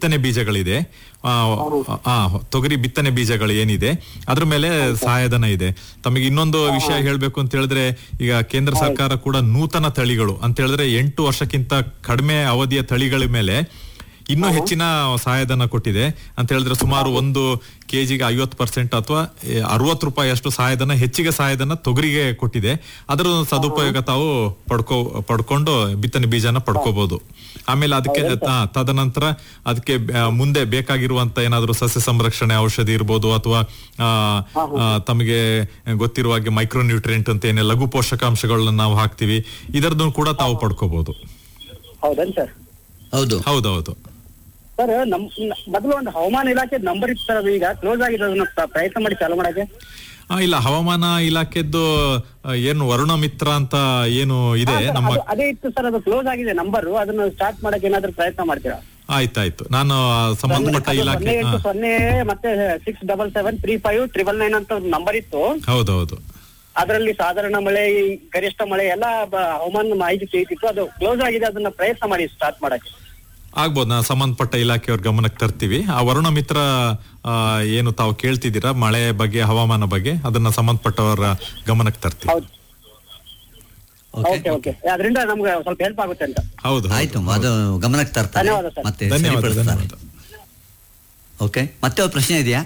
ಬಿತ್ತನೆ ಬೀಜಗಳಿದೆ ಆ, ಆ, ತೊಗರಿ ಬಿತ್ತನೆ ಬೀಜಗಳು ಏನಿದೆ ಅದ್ರ ಮೇಲೆ ಸಹಾಯಧನ ಇದೆ ತಮಗೆ ಇನ್ನೊಂದು ವಿಷಯ ಹೇಳ್ಬೇಕು ಅಂತ ಹೇಳಿದ್ರೆ ಈಗ ಕೇಂದ್ರ ಸರ್ಕಾರ ಕೂಡ ನೂತನ ತಳಿಗಳು ಅಂತ ಹೇಳಿದ್ರೆ ಎಂಟು ವರ್ಷಕ್ಕಿಂತ ಕಡಿಮೆ ಅವಧಿಯ ತಳಿಗಳ ಮೇಲೆ ಇನ್ನೂ ಹೆಚ್ಚಿನ ಸಹಾಯಧನ ಕೊಟ್ಟಿದೆ ಅಂತ ಹೇಳಿದ್ರೆ ಸುಮಾರು ಒಂದು ಕೆಜಿಗೆ ಐವತ್ತು ಪರ್ಸೆಂಟ್ ಅಥವಾ ಅರವತ್ತು ರೂಪಾಯಿ ಅಷ್ಟು ಸಹಾಯಧನ ಹೆಚ್ಚಿಗೆ ಸಹಾಯಧನ ತೊಗರಿಗೆ ಕೊಟ್ಟಿದೆ ಅದರ ಒಂದು ಸದುಪಯೋಗ ತಾವು ಪಡ್ಕೋ ಪಡ್ಕೊಂಡು ಬಿತ್ತನೆ ಬೀಜನ ಪಡ್ಕೋಬಹುದು ಆಮೇಲೆ ಅದಕ್ಕೆ ಆ, ತದನಂತರ ಅದಕ್ಕೆ ಆ, ಮುಂದೆ ಬೇಕಾಗಿರುವಂತ ಏನಾದ್ರು ಸಸ್ಯ ಸಂರಕ್ಷಣೆ ಔಷಧಿ ಇರ್ಬೋದು ಅಥವಾ ಆ, ಆ, ತಮಗೆ ಗೊತ್ತಿರುವ ಹಾಗೆ ಮೈಕ್ರೋ ನ್ಯೂಟ್ರಿಯೆಂಟ್ ಅಂತ ಏನೇ ಲಘು ಪೋಷಕಾಂಶಗಳನ್ನ ನಾವು ಹಾಕ್ತಿವಿ ಇದರದ್ದು ಕೂಡ ತಾವು ಪಡ್ಕೋಬಹುದು ಹೌದನ್ ಸರ್ ಹೌದು ಹೌದೌದು ಸರ್ ನಮ್ ನ- ಮೊದಲು ಒಂದು ಹವಾಮಾನ ಇಲಾಖೆ ನಂಬರ್ ಇತ್ತು ಸರ್ ಅದು ಈಗ ಕ್ಲೋಸ್ ಆಗಿದೆ ಅದನ್ನ ಪ- ಪ್ರಯತ್ನ ಮಾಡಿ ಚಾಲು ಮಾಡಕ್ಕೆ ಆ, ಇಲ್ಲ ಹವಾಮಾನ ಇಲಾಖೆದ್ದು ಆ, ಏನು ವರುಣ ಮಿತ್ರ ಅಂತ ಏನು ಇದೆ ಹಾ, ಸರ್, ನಮ್ಮ ಅದು- ಅದೇ ಇತ್ತು ಸರ್ ಅದು ಕ್ಲೋಸ್ ಆಗಿದೆ ನಂಬರ್ ಅದನ್ನ ಸ್ಟಾರ್ಟ್ ಮಾಡಕ್ಕೆ ಏನಾದ್ರು ಪ್ರಯತ್ನ ಮಾಡ್ತೀರಾ ಆಯ್ತಾಯ್ತು ನಾನು ಆ, ಸಂಬಂಧಪಟ್ಟ ಅದು ಇಲಾಖೆ ಸೊನ್ನೆ ಎಂಟು ಹಾ, ಸೊನ್ನೆ ಮತ್ತೆ six double seven three five triple nine ಅಂತ ಒಂದು ನಂಬರ್ ಇತ್ತು ಹೌದೌದು ಅದರಲ್ಲಿ ಸಾಧಾರಣ ಮಳೆ ಗರಿಷ್ಠ ಮಳೆ ಎಲ್ಲ ಬ- ಹವಾಮಾನ ಮಾಹಿತಿ ಸಿಗ್ತಿತ್ತು ಅದು ಕ್ಲೋಸ್ ಆಗಿದೆ ಅದನ್ನ ಪ್ರಯತ್ನ ಮಾಡಿ ಸ್ಟಾರ್ಟ್ ಮಾಡಕ್ಕೆ ಆಗ್ಬೋದು ನಾವು ಸಂಬಂಧಪಟ್ಟ ಇಲಾಖೆಯವ್ರ ಗಮನಕ್ಕೆ ತರ್ತೀವಿ ಆ ವರುಣ ಮಿತ್ರ ಆ, ಏನು ತಾವು ಕೇಳ್ತಿದ್ದೀರಾ ಮಳೆ ಬಗ್ಗೆ ಹವಾಮಾನ ಬಗ್ಗೆ ಅದನ್ನ ಸಂಬಂಧಪಟ್ಟವರ ಗಮನಕ್ಕೆ ತರ್ತೀವಿ ಹೌದು ಓಕೆ ಓಕೆ ಅದರಿಂದ ನಮ್ಗೆ ಸ್ವಲ್ಪ ಹೆಲ್ಪ್ ಆಗುತ್ತೆ ಅಂತ ಹೌದು ಹೌದು, ಆಯ್ತು ಅದು ಗಮನಕ್ಕೆ ತರ್ತಾರೆ ಧನ್ಯವಾದ ಸರ್. ಮತ್ತೆ ಧನ್ಯವಾದ ಸರಿಪಡಿಸ್ತಾರೆ ಧನ್ಯವಾದ ಓಕೆ ಮತ್ತೆ ಒಂದು ಪ್ರಶ್ನೆ ಇದೆಯಾ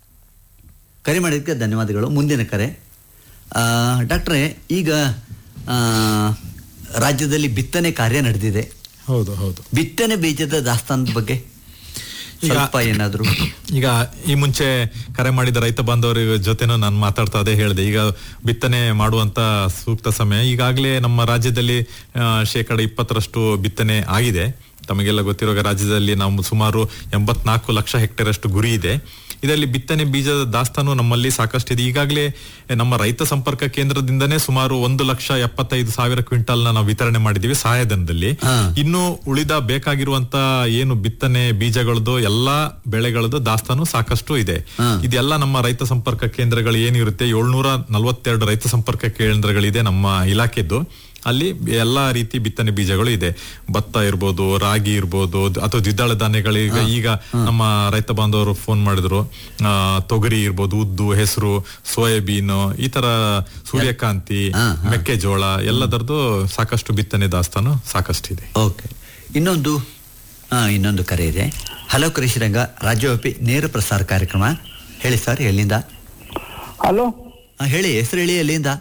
ಕರೆ ಮಾಡಿದ್ದಕ್ಕೆ ಧನ್ಯವಾದಗಳು ಮುಂದಿನ ಕರೆ ಆ, ಡಾಕ್ಟ್ರೇ ಈಗ ಆ, ರಾಜ್ಯದಲ್ಲಿ ಬಿತ್ತನೆ ಕಾರ್ಯ ನಡೆದಿದೆ ಹೌದು ಹೌದು ಬಿತ್ತನೆ ಬೀಜದ ದಾಸ್ತಾನದ ಬಗ್ಗೆ ಈಗ- ಸ್ವಲ್ಪ ಏನಾದ್ರು ಈಗ ಈ ಮುಂಚೆ ಕರೆ ಮಾಡಿದ ರೈತ ಬಾಂಧವರ ಜೊತೆನೂ ನಾನು ಮಾತಾಡ್ತಾ ಅದೇ ಹೇಳಿದೆ ಈಗ ಬಿತ್ತನೆ ಮಾಡುವಂತ ಸೂಕ್ತ ಸಮಯ ಈಗಾಗಲೇ ನಮ್ಮ ರಾಜ್ಯದಲ್ಲಿ ಆ, ಶೇಕಡ ಇಪ್ಪತ್ತರಷ್ಟು ಬಿತ್ತನೆ ಆಗಿದೆ ತಮಗೆಲ್ಲ ಗೊತ್ತಿರುವ ರಾಜ್ಯದಲ್ಲಿ ನಾವು ಸುಮಾರು ಎಂಬತ್ನಾಲ್ಕು ಲಕ್ಷ ಹೆಕ್ಟೇರ್ ಅಷ್ಟು ಗುರಿ ಇದೆ ಇದರಲ್ಲಿ ಬಿತ್ತನೆ ಬೀಜದ ದಾಸ್ತಾನು ನಮ್ಮಲ್ಲಿ ಸಾಕಷ್ಟಿದೆ ಈಗಾಗಲೇ ನಮ್ಮ ರೈತ ಸಂಪರ್ಕ ಕೇಂದ್ರದಿಂದನೇ ಸುಮಾರು ಒಂದು ಲಕ್ಷ ಎಪ್ಪತ್ತೈದು ಸಾವಿರ ಕ್ವಿಂಟಲ್ ನಾವು ವಿತರಣೆ ಮಾಡಿದೀವಿ ಸಹಾಯಧನದಲ್ಲಿ ಹಾ. ಇನ್ನು ಉಳಿದ ಬೇಕಾಗಿರುವಂತ ಏನು ಬಿತ್ತನೆ ಬೀಜಗಳದ್ದು ಎಲ್ಲಾ ಬೆಳೆಗಳದ್ದು ದಾಸ್ತಾನು ಸಾಕಷ್ಟು ಇದೆ ಹಾ. ಇದೆಲ್ಲ ನಮ್ಮ ರೈತ ಸಂಪರ್ಕ ಕೇಂದ್ರಗಳು ಏನಿರುತ್ತೆ ಏಳ್ನೂರ ನಲವತ್ತೆರಡು ರೈತ ಸಂಪರ್ಕ ಕೇಂದ್ರಗಳಿದೆ ನಮ್ಮ ಇಲಾಖೆದ್ದು ಅಲ್ಲಿ ಎಲ್ಲಾ ರೀತಿ ಬಿತ್ತನೆ ಬೀಜಗಳು ಇದೆ ಭತ್ತ ಇರ್ಬೋದು ರಾಗಿ ಇರ್ಬೋದು ದ್- ಅಥವಾ ದ್ವಿದಳ ಧಾನ್ಯಗಳೀಗ ಈಗ ನಮ್ಮ ರೈತ ಬಾಂಧವರು ಫೋನ್ ಮಾಡಿದ್ರು ಆ, ತೊಗರಿ ಇರ್ಬೋದು ಉದ್ದು ಹೆಸರು ಸೋಯಾಬೀನ್ ಈ ತರ ಸೂರ್ಯಕಾಂತಿ ಹಾ, ಮೆಕ್ಕೆಜೋಳ ಎಲ್ಲದರದ್ದು ಸಾಕಷ್ಟು ಬಿತ್ತನೆ ದಾಸ್ತಾನು ಸಾಕಷ್ಟಿದೆ ಓಕೆ ಇನ್ನೊಂದು ಹಾ ಇನ್ನೊಂದು ಕರೆ ಇದೆ ಹಲೋ ಕೃಷಿರಂಗ ರಾಜ್ಯವ್ಯಾಪಿ ನೇರ ಪ್ರಸಾರ ಕಾರ್ಯಕ್ರಮ ಹೇಳಿ ಸರ್ ಎಲ್ಲಿಂದ ಹಲೋ ಹಾ, ಹೇಳಿ ಹೆಸರು ಹೇಳಿ ಎಲ್ಲಿಂದ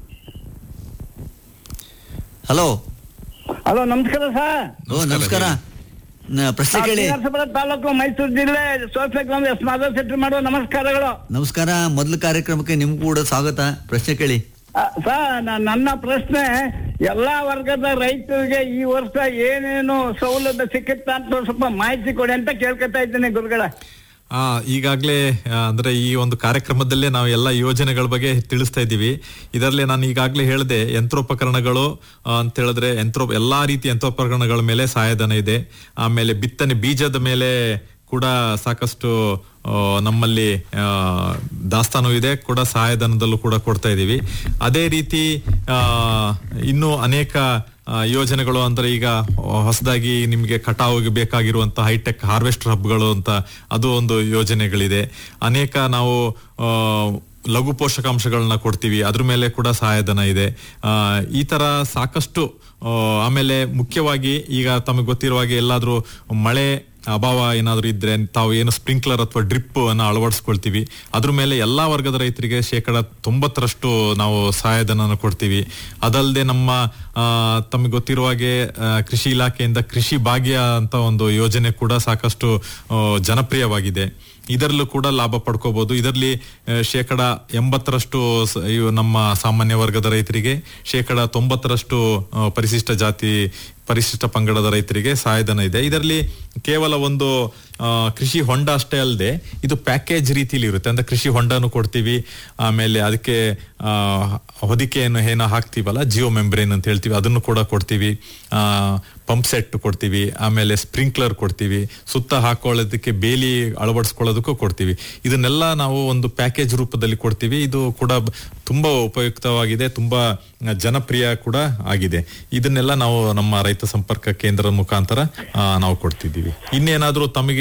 ಹಲೋ ಹಲೋ ನಮಸ್ಕಾರ ಸರ್ ಓ ನಮಸ್ಕಾರ ನ- ಪ್ರಶ್ನೆ ಕೇಳಿ ನರಸೀಪುರ ತಾಲೂಕು ಮೈಸೂರು ಜಿಲ್ಲೆ ಸೋಫೆ ಗ್ರಾಮ ಎಸ್ ಮಾಧವ್ ಶೆಟ್ಟಿ ಮಾಡುವ ನಮಸ್ಕಾರಗಳು ನಮಸ್ಕಾರ ಮೊದಲ ಕಾರ್ಯಕ್ರಮಕ್ಕೆ ನಿಮ್ಗೂ ಕೂಡ ಸ್ವಾಗತ ಪ್ರಶ್ನೆ ಕೇಳಿ ಆ, ಸರ್ ನ- ನನ್ನ ಪ್ರಶ್ನೆ ಎಲ್ಲಾ ವರ್ಗದ ರೈತರಿಗೆ ಈ ವರ್ಷ ಏನೇನು ಸೌಲಭ್ಯ ಸಿಕ್ಕುತ್ತ ಅಂತ ಸ್ವಲ್ಪ ಮಾಹಿತಿ ಕೊಡಿ ಅಂತ ಕೇಳ್ಕೊತಾ ಇದ್ದೀನಿ ಗುರುಗಳ ಆ ಈಗಾಗಲೇ ಅಂದ್ರೆ ಈ ಒಂದು ಕಾರ್ಯಕ್ರಮದಲ್ಲೇ ನಾವು ಎಲ್ಲ ಯೋಜನೆಗಳ ಬಗ್ಗೆ ತಿಳಿಸ್ತಾ ಇದ್ದೀವಿ ಇದರಲ್ಲಿ ನಾನು ಈಗಾಗಲೇ ಹೇಳಿದೆ ಯಂತ್ರೋಪಕರಣಗಳು ಆ, ಅಂತ ಹೇಳಿದ್ರೆ ಯಂತ್ರೋ ಎಲ್ಲಾ ರೀತಿಯ ಯಂತ್ರೋಪಕರಣಗಳ ಮೇಲೆ ಸಹಾಯಧನ ಇದೆ ಆಮೇಲೆ ಬಿತ್ತನೆ ಬೀಜದ ಮೇಲೆ ಕೂಡ ಸಾಕಷ್ಟು ಆ, ನಮ್ಮಲ್ಲಿ ಆ, ದಾಸ್ತಾನು ಇದೆ ಕೂಡ ಸಹಾಯಧನದಲ್ಲೂ ಕೂಡ ಕೊಡ್ತಾ ಇದ್ದೀವಿ ಅದೇ ರೀತಿ ಆ, ಇನ್ನೂ ಅನೇಕ ಆ, ಯೋಜನೆಗಳು ಅಂದ್ರೆ ಈಗ ಹೊಸದಾಗಿ ನಿಮಗೆ ಕಟಾವಿಗೆ ಬೇಕಾಗಿರುವಂತ ಹೈಟೆಕ್ ಹಾರ್ವೆಸ್ಟರ್ ಹಬ್ಗಳು ಅಂತ ಅದು ಒಂದು ಯೋಜನೆಗಳಿದೆ ಅನೇಕ ನಾವು ಆ, ಲಘು ಪೋಷಕಾಂಶಗಳನ್ನ ಕೊಡ್ತೀವಿ ಅದ್ರ ಮೇಲೆ ಕೂಡ ಸಹಾಯಧನ ಇದೆ ಆ, ಈ ತರ ಸಾಕಷ್ಟು ಆ, ಆಮೇಲೆ ಮುಖ್ಯವಾಗಿ ಈಗ ತಮಗೆ ಗೊತ್ತಿರುವ ಹಾಗೆ ಎಲ್ಲಾದ್ರೂ ಮಳೆ ಅಭಾವ ಏನಾದ್ರೂ ಇದ್ರೆ ತಾವು ಏನು ಸ್ಪ್ರಿಂಕ್ಲರ್ ಅಥವಾ ಡ್ರಿಪ್ ಅನ್ನ ಅಳವಡಿಸ್ಕೊಳ್ತೀವಿ ಅದ್ರ ಮೇಲೆ ಎಲ್ಲಾ ವರ್ಗದ ರೈತರಿಗೆ ಶೇಕಡ ತೊಂಬತ್ತರಷ್ಟು ನಾವು ಸಹಾಯಧನ ಕೊಡ್ತೀವಿ ಅದಲ್ಲದೆ ನಮ್ಮ ಆ, ತಮಗೆ ಗೊತ್ತಿರುವ ಹಾಗೆ ಆ, ಕೃಷಿ ಇಲಾಖೆಯಿಂದ ಕೃಷಿ ಭಾಗ್ಯ ಅಂತ ಒಂದು ಯೋಜನೆ ಕೂಡ ಸಾಕಷ್ಟು ಆ, ಜನಪ್ರಿಯವಾಗಿದೆ ಇದರಲ್ಲೂ ಕೂಡ ಲಾಭ ಪಡ್ಕೋಬಹುದು ಇದರಲ್ಲಿ ಆ, ಶೇಕಡ ಎಂಬತ್ತರಷ್ಟು ಸ- ಇವು ನಮ್ಮ ಸಾಮಾನ್ಯ ವರ್ಗದ ರೈತರಿಗೆ ಶೇಕಡ ತೊಂಬತ್ತರಷ್ಟು ಆ, ಪರಿಶಿಷ್ಟ ಜಾತಿ ಪರಿಶಿಷ್ಟ ಪಂಗಡದ ರೈತರಿಗೆ ಸಹಾಯಧನ ಇದೆ ಇದರಲ್ಲಿ ಕೇವಲ ಒಂದು ಆ, ಕೃಷಿ ಹೊಂಡ ಅಷ್ಟೇ ಅಲ್ಲದೆ ಇದು ಪ್ಯಾಕೇಜ್ ರೀತಿಲಿ ಇರುತ್ತೆ ಅಂದ್ರೆ ಕೃಷಿ ಹೊಂಡನು ಕೊಡ್ತೀವಿ ಆಮೇಲೆ ಅದಕ್ಕೆ ಆ, ಹೊದಿಕೆಯನ್ನು ಏನೋ ಹಾಕ್ತೀವಲ್ಲ ಜಿಯೋ ಮೆಂಬ್ರೇನ್ ಅಂತ ಹೇಳ್ತೀವಿ ಅದನ್ನು ಕೂಡ ಕೊಡ್ತೀವಿ ಪಂಪ್ ಸೆಟ್ ಕೊಡ್ತೀವಿ ಆಮೇಲೆ ಸ್ಪ್ರಿಂಕ್ಲರ್ ಕೊಡ್ತೀವಿ ಸುತ್ತ ಹಾಕೊಳ್ಳೋದಕ್ಕೆ ಬೇಲಿ ಅಳವಡಿಸ್ಕೊಳ್ಳೋದಕ್ಕೂ ಕೊಡ್ತೀವಿ ಇದನ್ನೆಲ್ಲ ನಾವು ಒಂದು ಪ್ಯಾಕೇಜ್ ರೂಪದಲ್ಲಿ ಕೊಡ್ತೀವಿ ಇದು ಕೂಡ ಬ- ತುಂಬಾ ಉಪಯುಕ್ತವಾಗಿದೆ ತುಂಬಾ ಜನಪ್ರಿಯ ಕೂಡ ಆಗಿದೆ ಇದನ್ನೆಲ್ಲ ನಾವು ನಮ್ಮ ರೈತ ಸಂಪರ್ಕ ಕೇಂದ್ರದ ಮುಖಾಂತರ ಆ, ನಾವು ಕೊಡ್ತಿದ್ದೀವಿ ಇನ್ನೇನಾದ್ರೂ ತಮಗೆ